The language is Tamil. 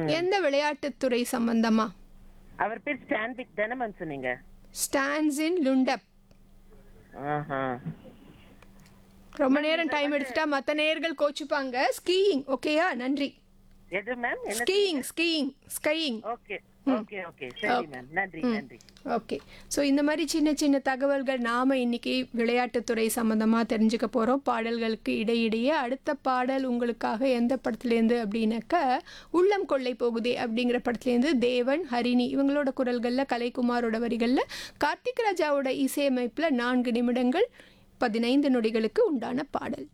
எந்த விளையாட்டுத்துறை சம்பந்தமா அவர் பேர் ஸ்டான்விக் தானே மேம் சொன்னீங்க ஸ்டாண்ட்ஸ் இன் லுண்டப் ஆஹா ரொம்ப நேரம் டைம் எடுத்துட்டா மற்ற நேர்கள் கோச்சுப்பாங்க ஸ்கீயிங் ஓகேயா நன்றி எது மேம் என்ன skiing skiing skiing okay okay okay சரி மேம் நன்றி நன்றி ஓகே ஸோ இந்த மாதிரி சின்ன சின்ன தகவல்கள் நாம் இன்னைக்கு விளையாட்டுத்துறை சம்மந்தமாக தெரிஞ்சுக்க போகிறோம் பாடல்களுக்கு இடையிடையே அடுத்த பாடல் உங்களுக்காக எந்த படத்துலேருந்து அப்படின்னாக்க உள்ளம் கொள்ளை போகுதே அப்படிங்கிற படத்துலேருந்து தேவன் ஹரிணி இவங்களோட குரல்களில் கலைக்குமாரோட வரிகளில் கார்த்திக் ராஜாவோட இசையமைப்பில் நான்கு நிமிடங்கள் பதினைந்து நொடிகளுக்கு உண்டான பாடல்